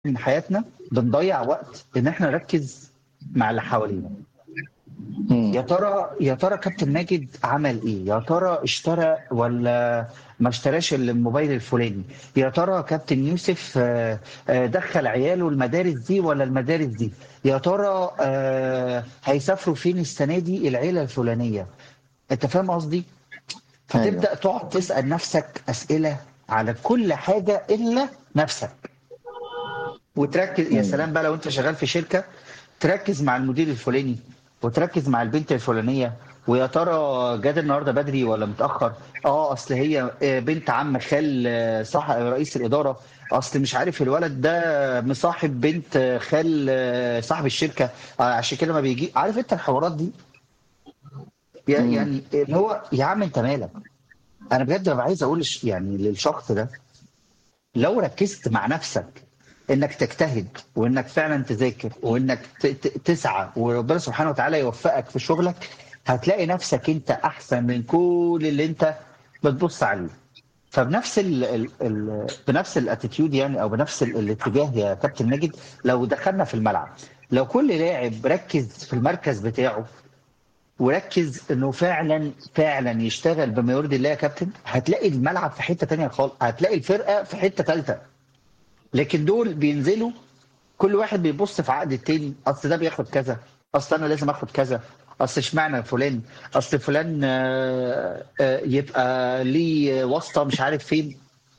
من حياتنا بنضيع وقت ان احنا نركز مع اللي حوالينا يا ترى يا ترى كابتن ماجد عمل ايه يا ترى اشترى ولا ما اشتراش الموبايل الفلاني يا ترى كابتن يوسف آه، آه، دخل عياله المدارس دي ولا المدارس دي يا ترى آه، هيسافروا فين السنه دي العيله الفلانيه انت فاهم قصدي فتبدا تقعد تسال نفسك اسئله على كل حاجه الا نفسك وتركز يا مم. سلام بقى لو انت شغال في شركه تركز مع المدير الفلاني وتركز مع البنت الفلانيه ويا ترى جاد النهارده بدري ولا متاخر اه اصل هي آه، بنت عم خال آه، صح رئيس الاداره اصل مش عارف الولد ده مصاحب بنت آه، خال آه، صاحب الشركه آه، عشان كده ما بيجي عارف انت الحوارات دي يا- مم. يعني اللي هو يا عم انت مالك انا بجد ببقى عايز اقول لش- يعني للشخص ده لو ركزت مع نفسك انك تجتهد وانك فعلا تذاكر وانك ت- ت- تسعى وربنا سبحانه وتعالى يوفقك في شغلك هتلاقي نفسك انت احسن من كل اللي انت بتبص عليه فبنفس ال ال ال بنفس الاتيتيود يعني او بنفس ال الاتجاه يا كابتن ماجد لو دخلنا في الملعب لو كل لاعب ركز في المركز بتاعه وركز انه فعلا فعلا يشتغل بما يرضي الله يا كابتن هتلاقي الملعب في حته تانية خالص هتلاقي الفرقه في حته ثالثه لكن دول بينزلوا كل واحد بيبص في عقد التاني اصل ده بياخد كذا اصل انا لازم اخد كذا اصل اشمعنى فلان اصل فلان آه، آه، يبقى ليه واسطه مش عارف فين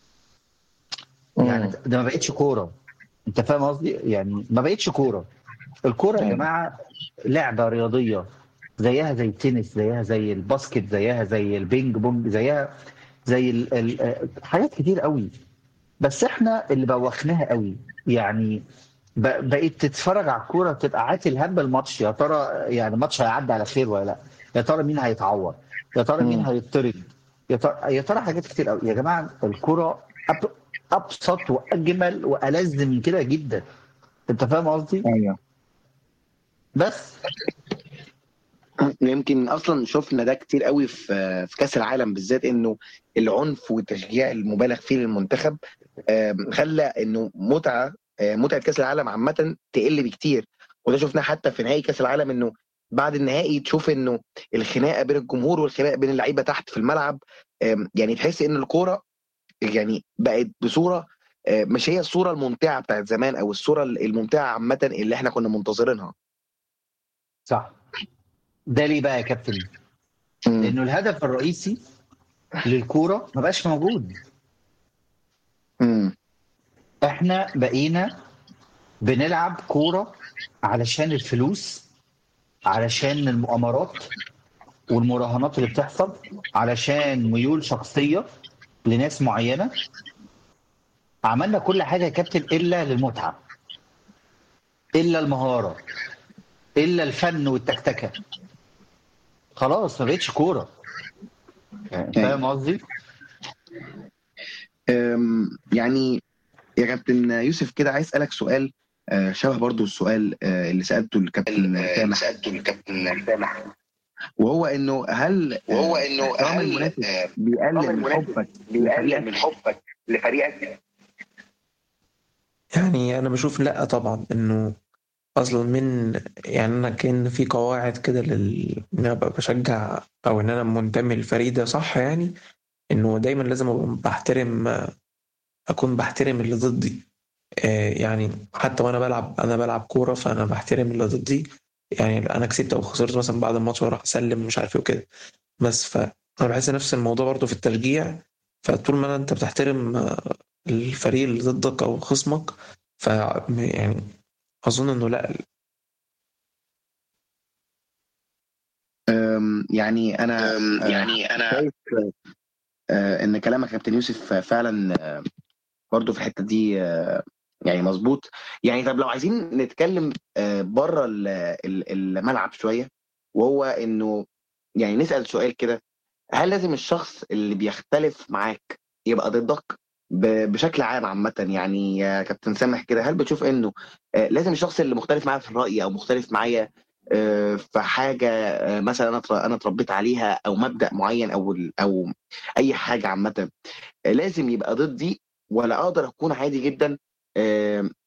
يعني ده ما بقتش كوره انت فاهم قصدي يعني ما بقتش كوره الكوره يا أيوة. جماعه لعبه رياضيه زيها زي التنس زيها زي الباسكت زيها زي البينج بونج زيها زي ال ال حاجات كتير قوي بس احنا اللي بوخناها قوي يعني ب- بقيت تتفرج على الكوره تبقى عاتل هم الماتش يا ترى يعني الماتش هيعدي على خير ولا لا يا ترى مين هيتعور يا ترى مين مم. هيطرد يا ترى يا ترى حاجات كتير قوي يا جماعه الكوره أب... ابسط واجمل والذ من كده جدا انت فاهم قصدي ايوه بس يمكن اصلا شفنا ده كتير قوي في في كاس العالم بالذات انه العنف والتشجيع المبالغ فيه للمنتخب آم، خلى انه متعه آه، متعه كاس العالم عامه تقل بكتير وده شفناه حتى في نهائي كاس العالم انه بعد النهائي تشوف انه الخناقه بين الجمهور والخناقه بين اللعيبه تحت في الملعب آم، يعني تحس ان الكوره يعني بقت بصوره آه، مش هي الصوره الممتعه بتاعت زمان او الصوره الممتعه عامه اللي احنا كنا منتظرينها صح ده ليه بقى يا كابتن مم. لانه الهدف الرئيسي للكوره ما بقاش موجود مم. احنا بقينا بنلعب كوره علشان الفلوس علشان المؤامرات والمراهنات اللي بتحصل علشان ميول شخصيه لناس معينه عملنا كل حاجه يا كابتن الا للمتعه الا المهاره الا الفن والتكتكه خلاص ما بقتش كوره يعني فاهم قصدي؟ أم، يعني يا كابتن يوسف كده عايز اسالك سؤال آه، شبه برضو السؤال آه، اللي سالته الكابتن سامح سالته الكابتن سامح وهو انه هل وهو انه احترام هل المنافس آه، بيقلل من المنافس حبك بيقلل لفريقك؟ من حبك لفريقك يعني انا بشوف لا طبعا انه اصلا من يعني انا كان في قواعد كده لل ان انا ابقى بشجع او ان انا منتمي للفريق ده صح يعني انه دايما لازم ابقى بحترم اكون بحترم اللي ضدي آه، يعني حتى وانا بلعب انا بلعب كوره فانا بحترم اللي ضدي يعني انا كسبت او خسرت مثلا بعد الماتش واروح اسلم مش عارف ايه وكده بس فانا بحس نفس الموضوع برضه في التشجيع فطول ما انت بتحترم آه، الفريق اللي ضدك او خصمك ف يعني اظن انه لا أم، يعني انا أم، آه، يعني انا شايف آه، ان كلامك يا كابتن يوسف فعلا آه، برضو في الحته دي آه، يعني مظبوط يعني طب لو عايزين نتكلم بره الملعب شويه وهو انه يعني نسال سؤال كده هل لازم الشخص اللي بيختلف معاك يبقى ضدك ب- بشكل عام عامة يعني يا كابتن سامح كده هل بتشوف انه آه، لازم الشخص اللي مختلف معايا في الرأي او مختلف معايا آه، في حاجة آه، مثلا انا اتر- انا اتربيت عليها او مبدأ معين او ال- او اي حاجة عامة آه، لازم يبقى ضدي ولا اقدر اكون عادي جدا آه،